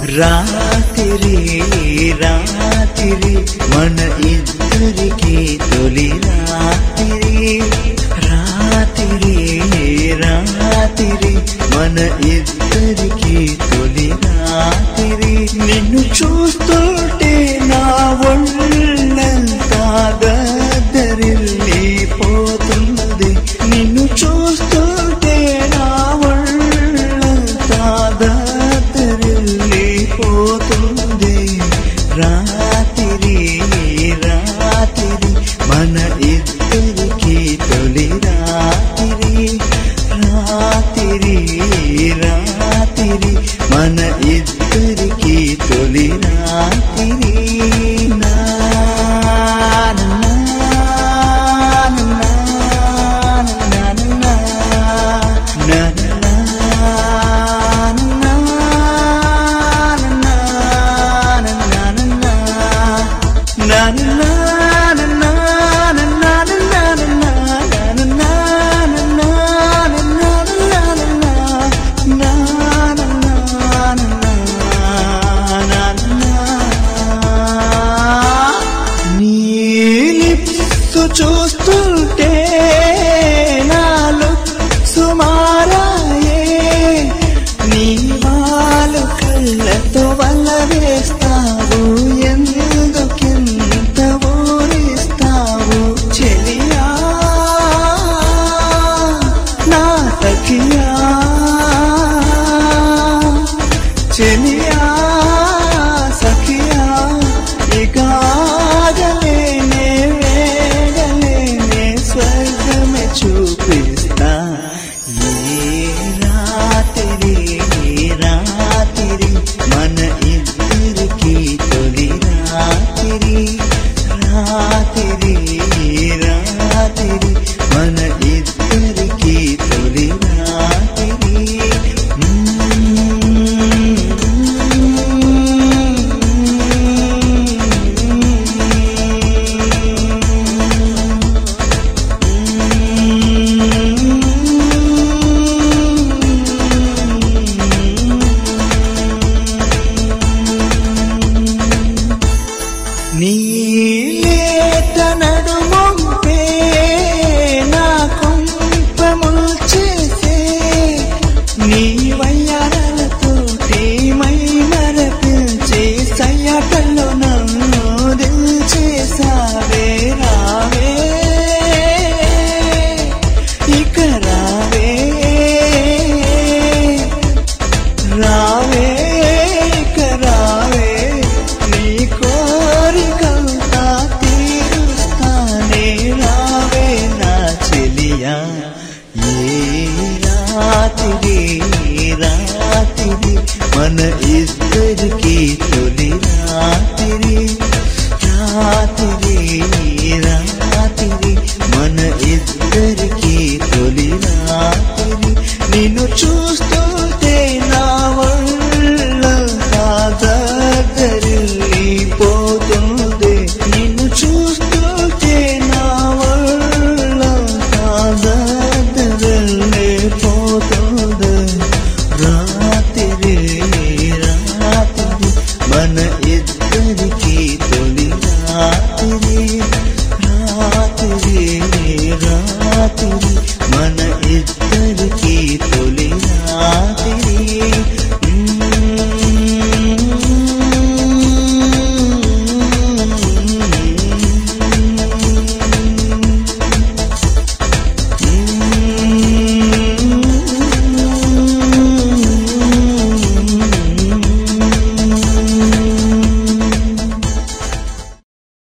రాత్రి రాత్రి మన ఇద్దరికి తొలి రాత్రి రాత్రి రాత్రి మన ఇద్దరికి తొలి రాత్రి నిన్ను చూస్తుంటే నా ఒళ్ళంతా గద్దరిల్లిపోతున్నది నిన్ను చూస్తుంటే నా ఒళ్ళంతా గద్దరిల్లిపోతుంది రాత్రి రాత్రి మన ఇద్దరికి తొలి రాత్రి రాత్రి రాత్రి మన ఇద్దరికి తొలి రాత్రి నా నా, నా, నా, నా, నా, నా, నా, చూస్తుంటే నాలో సుమారాయే నీ వాళ్ళు కళ్ళతో వల్ల వేస్తావు ఎందుకెంత ఊరిస్తావు చెలియా నా సఖియా చెలియా సఖియా ఇక ఆగలేనే వేగలేనే స్వర్గమే చూపిస్తా ఏ రాత్రి రాత్రి మన ఇద్దరికి తొలి రాత్రి రాత్రి రాత్రి మన ఇద్దరికి తొలి రాత్రి నీలేత నడుమొంపే నా కొంపముల్ చేసే నీ వయ్యారలతో మై మరపించే సయ్యాటల్లో నన్ను దిల్చేసావే రావే ఇక రావే రావే ఇక రావే నీ కోరికంతా తీరుస్తానే రావే నా చెలియా ఏ రాత్రి రాత్రి మన ఇద్దరికి తొలి రాత్రి రాత్రి రాత్రి మన ఇద్దరికి తొలి రాత్రి నిన్ను చూస్తుంటే నా ఒళ్ళంతా పోతుంది నిన్ను చూస్తుంటే నా ఒళ్ళంతా పోతుంది రాత్రి రాత్రి మన ఇద్దరికి తొలి రాత్రి రాత్రి రాత్రి మన ఇద్దరి